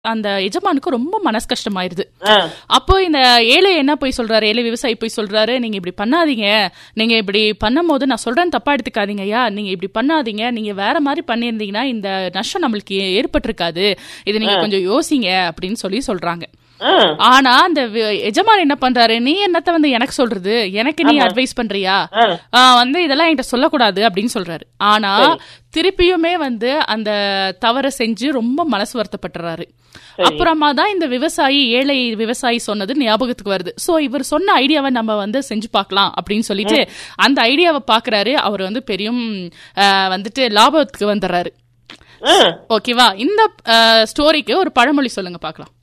அந்த எஜமானுக்கு ரொம்ப மனசு கஷ்டமாயிருது ஆ, அப்போ இந்த ஏழை என்ன போய் சொல்றாரு ஏழை விவசாயி போய் சொல்றாரு நீங்க இப்படி பண்ணாதீங்க நீங்க இப்படி பண்ணும்போது நான் சொல்றேன் தப்பா எடுத்துக்காதீங்க ஐயா நீங்க இப்படி பண்ணாதீங்க நீங்க வேற மாதிரி பண்ணியிருந்தீங்கன்னா இந்த நஷ்டம் நம்மளுக்கு ஏற்பட்டிருக்காது இது நீங்க கொஞ்சம் யோசிங்க அப்படின்னு சொல்லி சொல்றாங்க ஆ, ஆனா அந்த வி- எஜமான் என்ன பண்றாரு நீ என்னத்த வந்து எனக்கு சொல்றது எனக்கு நீ அட்வைஸ் பண்றியா ஆ. ஆ, வந்து இதெல்லாம் என்கிட்ட சொல்லக்கூடாது அப்படின்னு சொல்றாரு ஆனா திருப்பியுமே வந்து அந்த தவறை செஞ்சு ரொம்ப மனசு வருத்தப்பட்டுறாரு அப்புறமா தான் இந்த விவசாயி ஏழை விவசாயி சொன்னது ஞாபகத்துக்கு வருது சோ இவர் சொன்ன ஐடியாவை நம்ம வந்து செஞ்சு பார்க்கலாம் அப்படின்னு சொல்லிட்டு அந்த ஐடியாவை பாக்குறாரு அவர் வந்து பெரியும் ஆ, வந்துட்டு லாபத்துக்கு வந்துடுறாரு ஆ. ஓகேவா இந்த ஸ்டோரிக்கு ஒரு பழமொழி சொல்லுங்க பார்க்கலாம்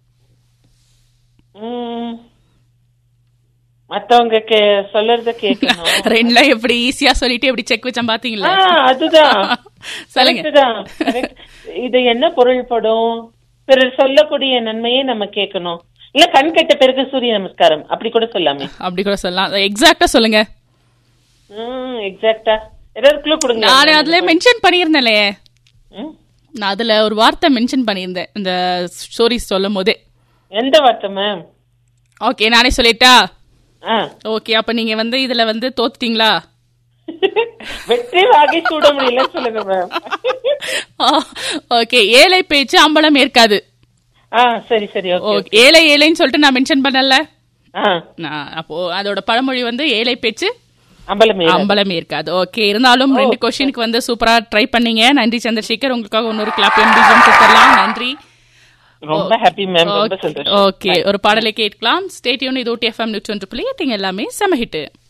ம். மத்தவங்க கே சொல்றத கேட்கணும் ரெண்டுல எப்படி ஈஸியா சொல்லிட்டு எப்படி செக் வச்சேன் பாத்தீங்களா ஆ, அதுதான் சொல்லுங்க Correct தான். Correct. இது என்ன பொருள்படும் பிறர் சொல்லக்கூடிய நன்மையை நம்ம கேட்கணும் இல்ல கண் கெட்ட பிறகு சூரிய நமஸ்காரம் அப்படி கூட சொல்லாமே அப்படி கூட சொல்லலாம் எக்ஸாக்டா சொல்லுங்க ம் எக்ஸாக்டா ஏதாவது க்ளூ கொடுங்க நான் அதுல மென்ஷன் பண்ணியிருந்தேனே ம்? நான் அதுல ஒரு வார்த்தை மென்ஷன் பண்ணியிருந்தேன் இந்த ஸ்டோரிஸ் சொல்லும் போதே எந்த வார்த்தை மேம் ஓகே நானே சொல்லிட்டா ஆ ஓகே அப்ப நீங்க வந்து இதுல வந்து தோத்துட்டீங்களா வெற்றி வாகை சூட முடியல சொல்லுங்க மேம் ஓகே ஏழை பேச்சு அம்பலம் ஏற்காது ஆ சரி சரி ஓகே ஓகே ஏழை ஏழைன்னு சொல்லிட்டு நான் மென்ஷன் பண்ணல ஆ நான் அப்போ அதோட பழமொழி வந்து ஏழை பேச்சு அம்பலமே அம்பலம் இருக்காது ஓகே இருந்தாலும் ரெண்டு கொஸ்டினுக்கு வந்து சூப்பரா ட்ரை பண்ணீங்க நன்றி சந்திரசேகர் உங்களுக்காக இன்னொரு கிளாப் எம்பிஜம் கொடுத்துடலாம் நன்றி ரொம்ப ஹாப்பி மேம் ரொம்ப சந்தோஷம் ஓகே ஒரு பாடலை கேட்கலாம் ஸ்டேட்யூன் இது ஓட்டி எஃப்எம் நூற்றி ஒன்று புள்ளி எட்டிங்க எல்லாமே செம ஹிட்டு